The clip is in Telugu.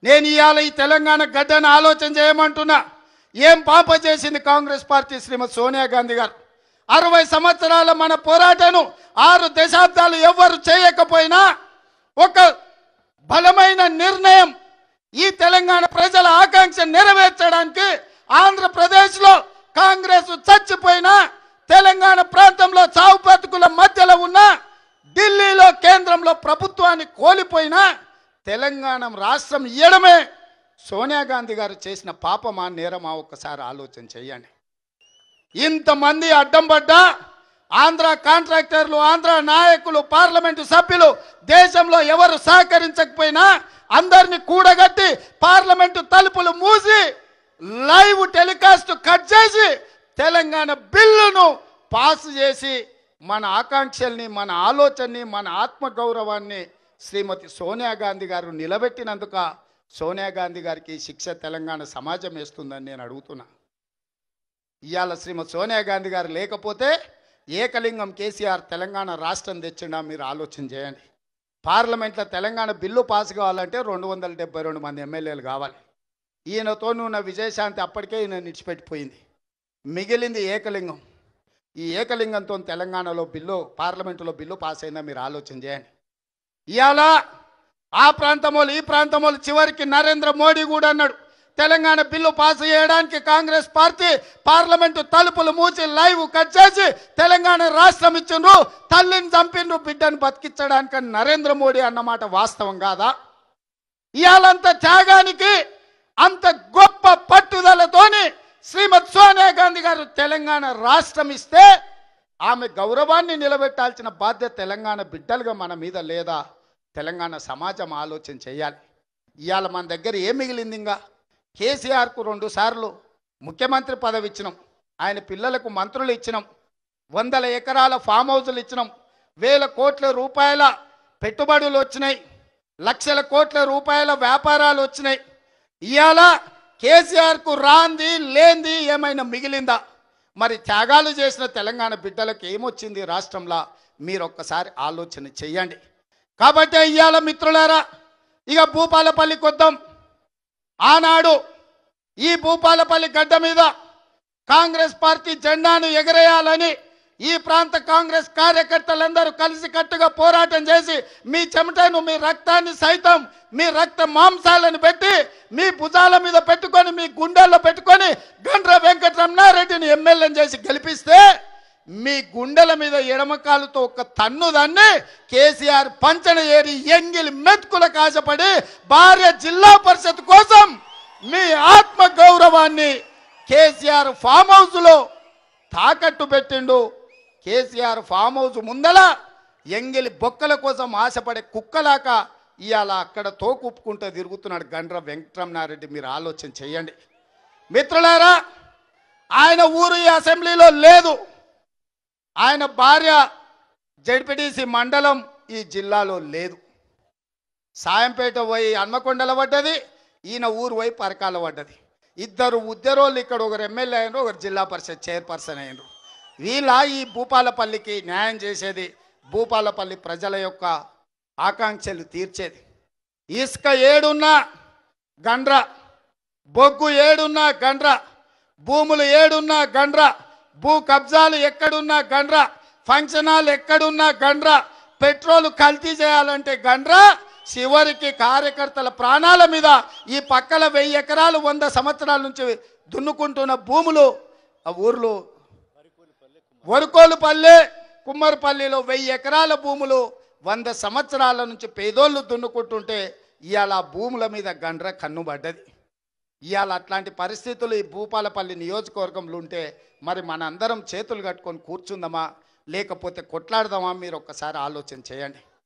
నేను ఇవాళ ఈ తెలంగాణ గడ్డను ఆలోచన చేయమంటున్నా ఏం పాప చేసింది కాంగ్రెస్ పార్టీ శ్రీమతి సోనియా గాంధీ గారు అరవై సంవత్సరాల మన పోరాటను ఆరు దశాబ్దాలు ఎవ్వరు చేయకపోయినా ఒక బలమైన నిర్ణయం ఈ తెలంగాణ ప్రజల ఆకాంక్ష నెరవేర్చడానికి ఆంధ్రప్రదేశ్లో కాంగ్రెస్ చచ్చిపోయినా తెలంగాణ ప్రాంతంలో చావు బతుకుల మధ్యలో ఉన్న ఢిల్లీలో కేంద్రంలో ప్రభుత్వాన్ని కోల్పోయినా తెలంగాణ రాష్ట్రం ఇయ్యడమే సోనియా గాంధీ గారు చేసిన పాపమా నేరమా ఒక్కసారి ఆలోచన చేయండి ఇంతమంది అడ్డం పడ్డా ఆంధ్ర కాంట్రాక్టర్లు ఆంధ్ర నాయకులు పార్లమెంటు సభ్యులు దేశంలో ఎవరు సహకరించకపోయినా అందరిని కూడగట్టి పార్లమెంటు తలుపులు మూసి లైవ్ టెలికాస్ట్ కట్ చేసి తెలంగాణ బిల్లును పాస్ చేసి మన ఆకాంక్షల్ని మన ఆలోచనని మన ఆత్మగౌరవాన్ని శ్రీమతి సోనియా గాంధీ గారు నిలబెట్టినందుక సోనియా గాంధీ గారికి శిక్ష తెలంగాణ సమాజం వేస్తుందని నేను అడుగుతున్నా ఇవాళ శ్రీమతి సోనియా గాంధీ గారు లేకపోతే ఏకలింగం కేసీఆర్ తెలంగాణ రాష్ట్రం తెచ్చిండా మీరు ఆలోచన చేయండి పార్లమెంట్లో తెలంగాణ బిల్లు పాస్ కావాలంటే రెండు వందల డెబ్బై రెండు మంది ఎమ్మెల్యేలు కావాలి ఈయనతో ఉన్న విజయశాంతి అప్పటికే ఈయన నిడిచిపెట్టిపోయింది మిగిలింది ఏకలింగం ఈ ఏకలింగంతో తెలంగాణలో బిల్లు పార్లమెంటులో బిల్లు పాస్ అయిందా మీరు ఆలోచన చేయండి ఇవాళ ఆ ప్రాంతం వాళ్ళు ఈ ప్రాంతం వాళ్ళు చివరికి నరేంద్ర మోడీ కూడా అన్నాడు తెలంగాణ బిల్లు పాస్ చేయడానికి కాంగ్రెస్ పార్టీ పార్లమెంటు తలుపులు మూసి లైవ్ కట్ చేసి తెలంగాణ రాష్ట్రం ఇచ్చిండ్రు తల్లిని చంపిండ్రు బిడ్డను బతికించడానికి అని నరేంద్ర మోడీ అన్నమాట వాస్తవం కాదా ఇవాళంత త్యాగానికి అంత గొప్ప పట్టుదలతోని శ్రీమతి సోనియా గాంధీ గారు తెలంగాణ రాష్ట్రం ఇస్తే ఆమె గౌరవాన్ని నిలబెట్టాల్సిన బాధ్యత తెలంగాణ బిడ్డలుగా మన మీద లేదా తెలంగాణ సమాజం ఆలోచన చేయాలి ఇవాళ మన దగ్గర ఏం మిగిలింది ఇంకా కేసీఆర్కు రెండు సార్లు ముఖ్యమంత్రి పదవి ఇచ్చినాం ఆయన పిల్లలకు మంత్రులు ఇచ్చినాం వందల ఎకరాల ఫామ్ హౌజులు ఇచ్చినాం వేల కోట్ల రూపాయల పెట్టుబడులు వచ్చినాయి లక్షల కోట్ల రూపాయల వ్యాపారాలు వచ్చినాయి ఇవాళ కేసీఆర్కు రాంది లేంది ఏమైనా మిగిలిందా మరి త్యాగాలు చేసిన తెలంగాణ బిడ్డలకు ఏమొచ్చింది రాష్ట్రంలో మీరు ఒక్కసారి ఆలోచన చెయ్యండి కాబట్టి ఇవాళ మిత్రులారా ఇక భూపాలపల్లికి వద్దాం ఆనాడు ఈ భూపాలపల్లి గడ్డ మీద కాంగ్రెస్ పార్టీ జెండాను ఎగరేయాలని ఈ ప్రాంత కాంగ్రెస్ కార్యకర్తలందరూ కలిసి కట్టుగా పోరాటం చేసి మీ చెమటను మీ రక్తాన్ని సైతం మీ రక్త మాంసాలను పెట్టి మీ భుజాల మీద పెట్టుకొని మీ గుండెల్లో పెట్టుకొని గండ్ర వెంకటరమణారెడ్డిని ఎమ్మెల్యేని చేసి గెలిపిస్తే మీ గుండెల మీద ఎడమకాలుతో ఒక తన్ను దాన్ని కేసీఆర్ పంచన ఏరి ఎంగిలి మెతుకుల కాశపడి భార్య జిల్లా పరిషత్ కోసం మీ ఆత్మ గౌరవాన్ని కేసీఆర్ ఫామ్ హౌస్లో తాకట్టు పెట్టిండు కేసీఆర్ ఫామ్ హౌస్ ముందల ఎంగిలి బొక్కల కోసం ఆశపడే కుక్కలాక ఇవాళ అక్కడ తోకుప్పుకుంటూ తిరుగుతున్నాడు గండ్ర వెంకటరమణారెడ్డి మీరు ఆలోచన చేయండి మిత్రులారా ఆయన ఊరు ఈ అసెంబ్లీలో లేదు ఆయన భార్య జడ్పీటీసీ మండలం ఈ జిల్లాలో లేదు సాయంపేట పోయి హన్మకొండల పడ్డది ఈయన ఊరు పోయి పరకాల పడ్డది ఇద్దరు ఉద్యోగులు ఇక్కడ ఒకరు ఎమ్మెల్యే అయినరు ఒకరు జిల్లా పరిషత్ చైర్పర్సన్ అయినరు వీళ్ళ ఈ భూపాలపల్లికి న్యాయం చేసేది భూపాలపల్లి ప్రజల యొక్క ఆకాంక్షలు తీర్చేది ఇసుక ఏడున్నా గండ్ర బొగ్గు ఏడున్నా గండ్ర భూములు ఏడున్నా గండ్ర భూ కబ్జాలు ఎక్కడున్నా గండ్ర ఫంక్షన్ హాల్ ఎక్కడున్నా గండ్ర పెట్రోల్ కల్తీ చేయాలంటే గండ్ర చివరికి కార్యకర్తల ప్రాణాల మీద ఈ పక్కల వెయ్యి ఎకరాలు వంద సంవత్సరాల నుంచి దున్నుకుంటున్న భూములు ఆ ఊర్లో వరుకోలుపల్లె కుమ్మరిపల్లిలో వెయ్యి ఎకరాల భూములు వంద సంవత్సరాల నుంచి పేదోళ్ళు దున్నుకుంటుంటే ఇవాళ ఆ భూముల మీద గండ్ర కన్నుబడ్డది ఇవాళ అట్లాంటి పరిస్థితులు ఈ భూపాలపల్లి నియోజకవర్గంలో ఉంటే మరి మనందరం చేతులు కట్టుకొని కూర్చుందామా లేకపోతే కొట్లాడదామా మీరు ఒక్కసారి ఆలోచన చేయండి